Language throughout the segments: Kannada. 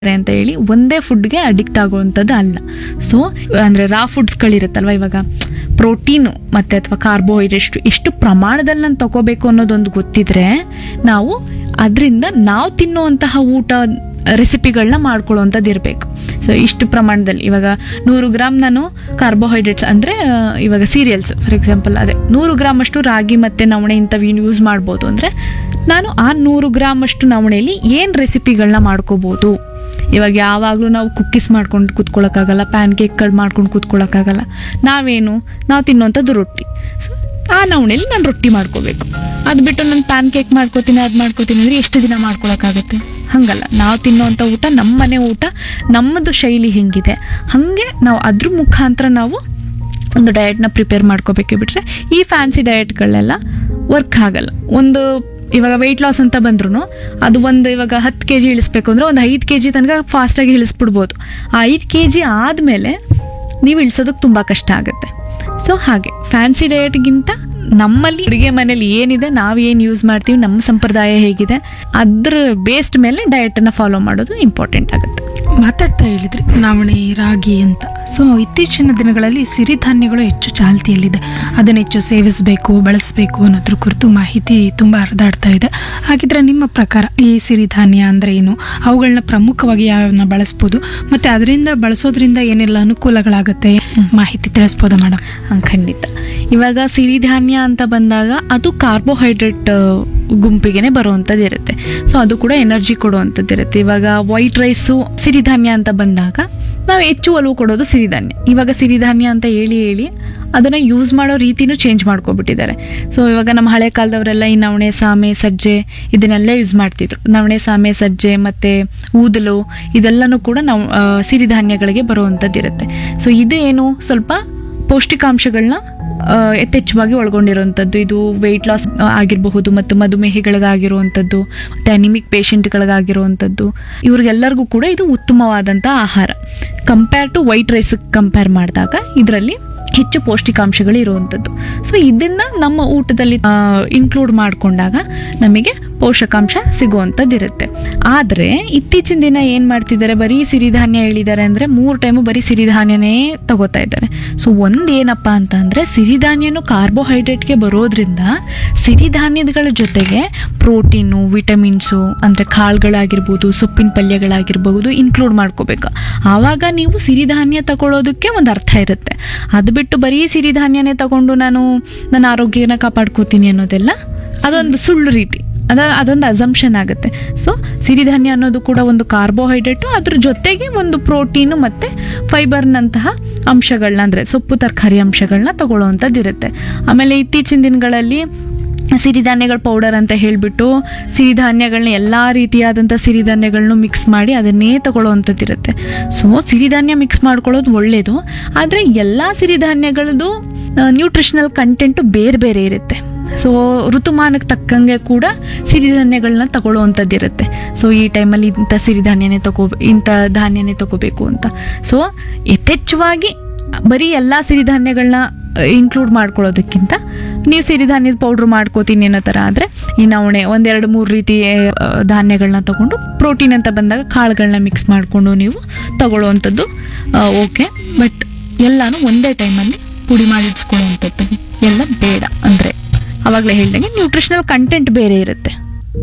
ಅಂತ ಹೇಳಿ ಒಂದೇ ಫುಡ್ಗೆ ಅಡಿಕ್ಟ್ ಆಗುವಂಥದ್ದು ಅಲ್ಲ ಸೊ ಅಂದರೆ ರಾ ಫುಡ್ಸ್ಗಳಿರುತ್ತಲ್ವ ಇವಾಗ ಪ್ರೋಟೀನು ಮತ್ತು ಅಥವಾ ಕಾರ್ಬೋಹೈಡ್ರೇಟ್ ಎಷ್ಟು ಪ್ರಮಾಣದಲ್ಲಿ ನಾನು ತಗೋಬೇಕು ಅನ್ನೋದೊಂದು ಗೊತ್ತಿದ್ರೆ ನಾವು ಅದರಿಂದ ನಾವು ತಿನ್ನುವಂತಹ ಊಟ ರೆಸಿಪಿಗಳನ್ನ ಮಾಡ್ಕೊಳ್ಳುವಂಥದ್ದು ಇರಬೇಕು ಸೊ ಇಷ್ಟು ಪ್ರಮಾಣದಲ್ಲಿ ಇವಾಗ ನೂರು ಗ್ರಾಮ್ ನಾನು ಕಾರ್ಬೋಹೈಡ್ರೇಟ್ಸ್ ಅಂದರೆ ಇವಾಗ ಸೀರಿಯಲ್ಸ್ ಫಾರ್ ಎಕ್ಸಾಂಪಲ್ ಅದೇ ನೂರು ಗ್ರಾಮ್ ಅಷ್ಟು ರಾಗಿ ಮತ್ತು ನವಣೆ ಇಂಥವು ಯೂಸ್ ಮಾಡ್ಬೋದು ಅಂದರೆ ನಾನು ಆ ನೂರು ಗ್ರಾಮ್ ಅಷ್ಟು ನವಣೆಯಲ್ಲಿ ಏನು ರೆಸಿಪಿಗಳನ್ನ ಮಾಡ್ಕೋಬೋದು ಇವಾಗ ಯಾವಾಗಲೂ ನಾವು ಕುಕ್ಕೀಸ್ ಮಾಡ್ಕೊಂಡು ಕೂತ್ಕೊಳ್ಳೋಕ್ಕಾಗಲ್ಲ ಪ್ಯಾನ್ ಕೇಕ್ಗಳು ಮಾಡ್ಕೊಂಡು ಕೂತ್ಕೊಳ್ಳೋಕ್ಕಾಗಲ್ಲ ನಾವೇನು ನಾವು ತಿನ್ನುವಂಥದ್ದು ರೊಟ್ಟಿ ಸೊ ಆ ನವಣೆಯಲ್ಲಿ ನಾನು ರೊಟ್ಟಿ ಮಾಡ್ಕೋಬೇಕು ಅದು ಬಿಟ್ಟು ನಾನು ಪ್ಯಾನ್ ಕೇಕ್ ಮಾಡ್ಕೋತೀನಿ ಅದು ಮಾಡ್ಕೋತೀನಿ ಅಂದರೆ ಎಷ್ಟು ದಿನ ಮಾಡ್ಕೊಳಕ್ಕಾಗುತ್ತೆ ಹಂಗಲ್ಲ ನಾವು ತಿನ್ನೋವಂಥ ಊಟ ನಮ್ಮ ಮನೆ ಊಟ ನಮ್ಮದು ಶೈಲಿ ಹೆಂಗಿದೆ ಹಾಗೆ ನಾವು ಅದ್ರ ಮುಖಾಂತರ ನಾವು ಒಂದು ಡಯಟ್ನ ಪ್ರಿಪೇರ್ ಮಾಡ್ಕೋಬೇಕೆ ಬಿಟ್ರೆ ಈ ಫ್ಯಾನ್ಸಿ ಡಯಟ್ಗಳೆಲ್ಲ ವರ್ಕ್ ಆಗಲ್ಲ ಒಂದು ಇವಾಗ ವೆಯ್ಟ್ ಲಾಸ್ ಅಂತ ಬಂದ್ರು ಅದು ಒಂದು ಇವಾಗ ಹತ್ತು ಕೆ ಜಿ ಇಳಿಸ್ಬೇಕು ಅಂದರೆ ಒಂದು ಐದು ಕೆ ಜಿ ತನಕ ಫಾಸ್ಟಾಗಿ ಇಳಿಸ್ಬಿಡ್ಬೋದು ಆ ಐದು ಕೆ ಜಿ ಆದಮೇಲೆ ನೀವು ಇಳಿಸೋದಕ್ಕೆ ತುಂಬ ಕಷ್ಟ ಆಗುತ್ತೆ ಸೊ ಹಾಗೆ ಫ್ಯಾನ್ಸಿ ಡಯಟ್ಗಿಂತ ನಮ್ಮಲ್ಲಿ ಅಡುಗೆ ಮನೇಲಿ ಏನಿದೆ ನಾವು ಏನು ಯೂಸ್ ಮಾಡ್ತೀವಿ ನಮ್ಮ ಸಂಪ್ರದಾಯ ಹೇಗಿದೆ ಅದ್ರ ಬೇಸ್ಡ್ ಮೇಲೆ ಡಯಟನ್ನು ಫಾಲೋ ಮಾಡೋದು ಇಂಪಾರ್ಟೆಂಟ್ ಆಗುತ್ತೆ ಮಾತಾಡ್ತಾ ಹೇಳಿದ್ರಿ ನವಣೆ ರಾಗಿ ಅಂತ ಸೊ ಇತ್ತೀಚಿನ ದಿನಗಳಲ್ಲಿ ಸಿರಿಧಾನ್ಯಗಳು ಹೆಚ್ಚು ಚಾಲ್ತಿಯಲ್ಲಿದೆ ಅದನ್ನು ಹೆಚ್ಚು ಸೇವಿಸಬೇಕು ಬಳಸಬೇಕು ಅನ್ನೋದ್ರ ಕುರಿತು ಮಾಹಿತಿ ತುಂಬ ಹರಿದಾಡ್ತಾ ಇದೆ ಹಾಗಿದ್ರೆ ನಿಮ್ಮ ಪ್ರಕಾರ ಈ ಸಿರಿಧಾನ್ಯ ಅಂದರೆ ಏನು ಅವುಗಳನ್ನ ಪ್ರಮುಖವಾಗಿ ಯಾವನ್ನ ಬಳಸ್ಬೋದು ಮತ್ತು ಅದರಿಂದ ಬಳಸೋದ್ರಿಂದ ಏನೆಲ್ಲ ಅನುಕೂಲಗಳಾಗುತ್ತೆ ಮಾಹಿತಿ ತಿಳಿಸ್ಬೋದಾ ಮೇಡಮ್ ಹಾ, ಖಂಡಿತ ಇವಾಗ ಸಿರಿಧಾನ್ಯ ಅಂತ ಬಂದಾಗ ಅದು ಕಾರ್ಬೋಹೈಡ್ರೇಟ್ ಗುಂಪಿಗೆನೆ ಬರುವಂಥದ್ದು ಇರುತ್ತೆ ಸೊ ಅದು ಕೂಡ ಎನರ್ಜಿ ಕೊಡುವಂಥದ್ದು ಇರುತ್ತೆ ಇವಾಗ ವೈಟ್ ರೈಸು ಸಿರಿಧಾನ್ಯ ಅಂತ ಬಂದಾಗ ನಾವು ಹೆಚ್ಚು ಒಲವು ಕೊಡೋದು ಸಿರಿಧಾನ್ಯ ಇವಾಗ ಸಿರಿಧಾನ್ಯ ಅಂತ ಹೇಳಿ ಹೇಳಿ ಅದನ್ನು ಯೂಸ್ ಮಾಡೋ ರೀತಿನೂ ಚೇಂಜ್ ಮಾಡ್ಕೊಬಿಟ್ಟಿದ್ದಾರೆ ಸೊ ಇವಾಗ ನಮ್ಮ ಹಳೆ ಕಾಲದವರೆಲ್ಲ ಈ ನವಣೆ ಸಾಮೆ ಸಜ್ಜೆ ಇದನ್ನೆಲ್ಲ ಯೂಸ್ ಮಾಡ್ತಿದ್ರು ನವಣೆ ಸಾಮೆ ಸಜ್ಜೆ ಮತ್ತು ಊದಲು ಇದೆಲ್ಲನೂ ಕೂಡ ನಾವು ಆ, ಸಿರಿಧಾನ್ಯಗಳಿಗೆ ಬರುವಂಥದ್ದು ಇರುತ್ತೆ ಸೊ ಇದು ಏನು ಸ್ವಲ್ಪ ಪೌಷ್ಟಿಕಾಂಶಗಳನ್ನ ಆ, ಯಥೇಚ್ಛವಾಗಿ ಒಳಗೊಂಡಿರುವಂಥದ್ದು ಇದು ವೆಯ್ಟ್ ಲಾಸ್ ಆಗಿರಬಹುದು ಮತ್ತು ಮಧುಮೇಹಿಗಳಿಗಾಗಿರುವಂಥದ್ದು ಮತ್ತು ಅನಿಮಿಕ್ ಪೇಷಂಟ್ಗಳಿಗಾಗಿರುವಂಥದ್ದು ಇವ್ರಿಗೆಲ್ಲರಿಗೂ ಕೂಡ ಇದು ಉತ್ತಮವಾದಂಥ ಆಹಾರ compare to white rice compare ಮಾಡಿದಾಗ ಇದರಲ್ಲಿ ಹೆಚ್ಚು ಪೌಷ್ಟಿಕಾಂಶಗಳು ಇರುವಂಥದ್ದು ಸೊ ಇದನ್ನ ನಮ್ಮ ಊಟದಲ್ಲಿ ಇನ್ಕ್ಲೂಡ್ ಮಾಡಿಕೊಂಡಾಗ ನಮಗೆ ಪೋಷಕಾಂಶ ಸಿಗುವಂಥದ್ದು ಇರುತ್ತೆ ಆದರೆ ಇತ್ತೀಚಿನ ದಿನ ಏನು ಮಾಡ್ತಿದ್ದಾರೆ ಬರೀ ಸಿರಿಧಾನ್ಯ ಹೇಳಿದ್ದಾರೆ ಅಂದರೆ ಮೂರು ಟೈಮು ಬರೀ ಸಿರಿಧಾನ್ಯನೇ ತಗೋತಾ ಇದ್ದಾರೆ ಸೊ ಒಂದು ಏನಪ್ಪ ಅಂತ ಅಂದರೆ ಸಿರಿಧಾನ್ಯನು ಕಾರ್ಬೋಹೈಡ್ರೇಟ್ಗೆ ಬರೋದ್ರಿಂದ ಸಿರಿಧಾನ್ಯಗಳ ಜೊತೆಗೆ ಪ್ರೋಟೀನು ವಿಟಮಿನ್ಸು ಅಂದರೆ ಕಾಳುಗಳಾಗಿರ್ಬೋದು ಸೊಪ್ಪಿನ ಪಲ್ಯಗಳಾಗಿರ್ಬೋದು ಇನ್ಕ್ಲೂಡ್ ಮಾಡ್ಕೋಬೇಕು ಆವಾಗ ನೀವು ಸಿರಿಧಾನ್ಯ ತಗೊಳ್ಳೋದಕ್ಕೆ ಒಂದು ಅರ್ಥ ಇರುತ್ತೆ ಅದು ಬಿಟ್ಟು ಬರೀ ಸಿರಿಧಾನ್ಯನೇ ತಗೊಂಡು ನಾನು ನನ್ನ ಆರೋಗ್ಯನ ಕಾಪಾಡ್ಕೋತೀನಿ ಅನ್ನೋದೆಲ್ಲ ಅದೊಂದು ಸುಳ್ಳು ರೀತಿ ಅದ ಅದೊಂದು ಅಸಂಪ್ಷನ್ ಆಗುತ್ತೆ ಸೊ ಸಿರಿಧಾನ್ಯ ಅನ್ನೋದು ಕೂಡ ಒಂದು ಕಾರ್ಬೋಹೈಡ್ರೇಟು ಅದ್ರ ಜೊತೆಗೆ ಒಂದು ಪ್ರೋಟೀನು ಮತ್ತು ಫೈಬರ್ನಂತಹ ಅಂಶಗಳನ್ನ ಅಂದರೆ ಸೊಪ್ಪು ತರಕಾರಿ ಅಂಶಗಳನ್ನ ತಗೊಳ್ಳೋವಂಥದ್ದು ಇರುತ್ತೆ ಆಮೇಲೆ ಇತ್ತೀಚಿನ ದಿನಗಳಲ್ಲಿ ಸಿರಿಧಾನ್ಯಗಳ ಪೌಡರ್ ಅಂತ ಹೇಳಿಬಿಟ್ಟು ಸಿರಿಧಾನ್ಯಗಳನ್ನ ಎಲ್ಲ ರೀತಿಯಾದಂಥ ಸಿರಿಧಾನ್ಯಗಳನ್ನೂ ಮಿಕ್ಸ್ ಮಾಡಿ ಅದನ್ನೇ ತಗೊಳ್ಳೋವಂಥದ್ದು ಇರುತ್ತೆ ಸೊ ಸಿರಿಧಾನ್ಯ ಮಿಕ್ಸ್ ಮಾಡ್ಕೊಳ್ಳೋದು ಒಳ್ಳೆಯದು ಆದರೆ ಎಲ್ಲ ಸಿರಿಧಾನ್ಯಗಳದ್ದು ನ್ಯೂಟ್ರಿಷನಲ್ ಕಂಟೆಂಟು ಬೇರೆ ಬೇರೆ ಇರುತ್ತೆ ಸೊ ಋತುಮಾನಕ್ಕೆ ತಕ್ಕಂಗೆ ಕೂಡ ಸಿರಿಧಾನ್ಯಗಳನ್ನ ತಗೊಳ್ಳೋವಂಥದ್ದು ಇರುತ್ತೆ ಸೊ ಈ ಟೈಮಲ್ಲಿ ಇಂಥ ಸಿರಿಧಾನ್ಯನೇ ತಗೋ ಇಂಥ ಧಾನ್ಯನೇ ತಗೋಬೇಕು ಅಂತ ಸೊ ಯಥೇಚ್ಛವಾಗಿ ಬರೀ ಎಲ್ಲ ಸಿರಿಧಾನ್ಯಗಳನ್ನ ಇನ್ಕ್ಲೂಡ್ ಮಾಡ್ಕೊಳ್ಳೋದಕ್ಕಿಂತ ನೀವು ಸಿರಿಧಾನ್ಯದ ಪೌಡ್ರ್ ಮಾಡ್ಕೋತೀನಿ ಅನ್ನೋ ಥರ ಆದರೆ ಈ ನವಣೆ ಒಂದೆರಡು ಮೂರು ರೀತಿ ಆ, ಧಾನ್ಯಗಳನ್ನ ತಗೊಂಡು ಪ್ರೋಟೀನ್ ಅಂತ ಬಂದಾಗ ಕಾಳುಗಳನ್ನ ಮಿಕ್ಸ್ ಮಾಡಿಕೊಂಡು ನೀವು ತಗೊಳ್ಳುವಂಥದ್ದು ಓಕೆ ಬಟ್ ಎಲ್ಲನೂ ಒಂದೇ ಟೈಮಲ್ಲಿ ಪುಡಿ ಮಾಡಿಟ್ಕೊಳ್ಳುವಂಥದ್ದು ಎಲ್ಲ ಬೇಡ ಅಂದರೆ ಆವಾಗಲೇ ಹೇಳ್ದಂಗೆ ನ್ಯೂಟ್ರಿಷನಲ್ ಕಂಟೆಂಟ್ ಬೇರೆ ಇರುತ್ತೆ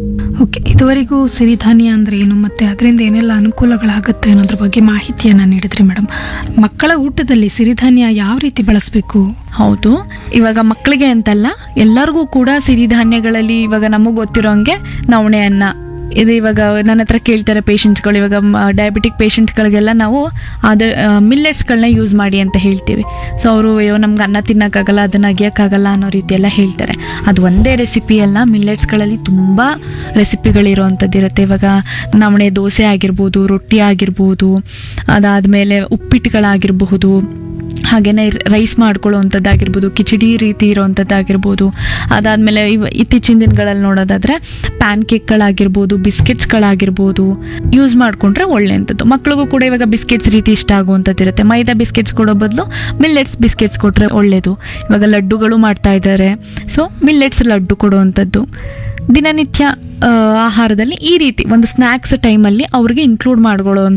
ಓಕೆ ಇದುವರೆಗೂ ಸಿರಿಧಾನ್ಯ ಅಂದರೆ ಏನು ಮತ್ತು ಅದರಿಂದ ಏನೆಲ್ಲ ಅನುಕೂಲಗಳಾಗುತ್ತೆ ಅನ್ನೋದ್ರ ಬಗ್ಗೆ ಮಾಹಿತಿಯನ್ನು ನೀಡಿದ್ರಿ ಮೇಡಮ್ ಮಕ್ಕಳ ಊಟದಲ್ಲಿ ಸಿರಿಧಾನ್ಯ ಯಾವ ರೀತಿ ಬಳಸಬೇಕು ಹೌದು ಇವಾಗ ಮಕ್ಕಳಿಗೆ ಅಂತಲ್ಲ ಎಲ್ಲರಿಗೂ ಕೂಡ ಸಿರಿಧಾನ್ಯಗಳಲ್ಲಿ ಇವಾಗ ನಮಗೆ ಗೊತ್ತಿರೋ ಹಂಗೆ ನವಣೆ ಅನ್ನ ಇದು ಇವಾಗ ನನ್ನ ಹತ್ರ ಕೇಳ್ತಾರೆ ಪೇಷಂಟ್ಸ್ಗಳು ಇವಾಗ ಡಯಾಬಿಟಿಕ್ ಪೇಷಂಟ್ಸ್ಗಳಿಗೆಲ್ಲ ನಾವು ಅದ ಮಿಲ್ಲೆಟ್ಸ್ಗಳನ್ನ ಯೂಸ್ ಮಾಡಿ ಅಂತ ಹೇಳ್ತೀವಿ ಸೊ ಅವರು ಅಯ್ಯೋ ನಮ್ಗೆ ಅನ್ನ ತಿನ್ನೋಕ್ಕಾಗಲ್ಲ ಅದನ್ನು ಅಗಿಯೋಕ್ಕಾಗಲ್ಲ ಅನ್ನೋ ರೀತಿ ಎಲ್ಲ ಹೇಳ್ತಾರೆ ಅದು ಒಂದೇ ರೆಸಿಪಿ ಅಲ್ಲ ಮಿಲ್ಲೆಟ್ಸ್ಗಳಲ್ಲಿ ತುಂಬ ರೆಸಿಪಿಗಳಿರುವಂಥದ್ದು ಇರುತ್ತೆ ಇವಾಗ ನವಣೆ ದೋಸೆ ಆಗಿರ್ಬೋದು ರೊಟ್ಟಿ ಆಗಿರ್ಬೋದು ಅದಾದಮೇಲೆ ಉಪ್ಪಿಟ್ಟುಗಳಾಗಿರಬಹುದು ಹಾಗೆಯೇ ರೈಸ್ ಮಾಡ್ಕೊಳ್ಳೋವಂಥದ್ದಾಗಿರ್ಬೋದು ಕಿಚಡಿ ರೀತಿ ಇರೋವಂಥದ್ದಾಗಿರ್ಬೋದು ಅದಾದಮೇಲೆ ಇವ ಇತ್ತೀಚಿನ ದಿನಗಳಲ್ಲಿ ನೋಡೋದಾದರೆ ಪ್ಯಾನ್ ಕೇಕ್ಗಳಾಗಿರ್ಬೋದು ಬಿಸ್ಕೆಟ್ಸ್ಗಳಾಗಿರ್ಬೋದು ಯೂಸ್ ಮಾಡಿಕೊಂಡ್ರೆ ಒಳ್ಳೆಯಂಥದ್ದು ಮಕ್ಳಿಗೂ ಕೂಡ ಇವಾಗ ಬಿಸ್ಕೆಟ್ಸ್ ರೀತಿ ಇಷ್ಟ ಆಗುವಂಥದ್ದು ಇರುತ್ತೆ ಮೈದಾ ಬಿಸ್ಕೆಟ್ಸ್ ಕೊಡೋ ಬದಲು ಮಿಲ್ಲೆಟ್ಸ್ ಬಿಸ್ಕೆಟ್ಸ್ ಕೊಟ್ಟರೆ ಒಳ್ಳೆಯದು ಇವಾಗ ಲಡ್ಡುಗಳು ಮಾಡ್ತಾ ಇದ್ದಾರೆ ಸೊ ಮಿಲ್ಲೆಟ್ಸ್ ಲಡ್ಡು ಕೊಡುವಂಥದ್ದು ದಿನನಿತ್ಯ ಆ, ಆಹಾರದಲ್ಲಿ ಈ ರೀತಿ ಒಂದು ಸ್ನ್ಯಾಕ್ಸ್ ಟೈಮಲ್ಲಿ ಅವ್ರಿಗೆ ಇನ್ಕ್ಲೂಡ್ ಮಾಡ್ಕೊಳ್ಳೋ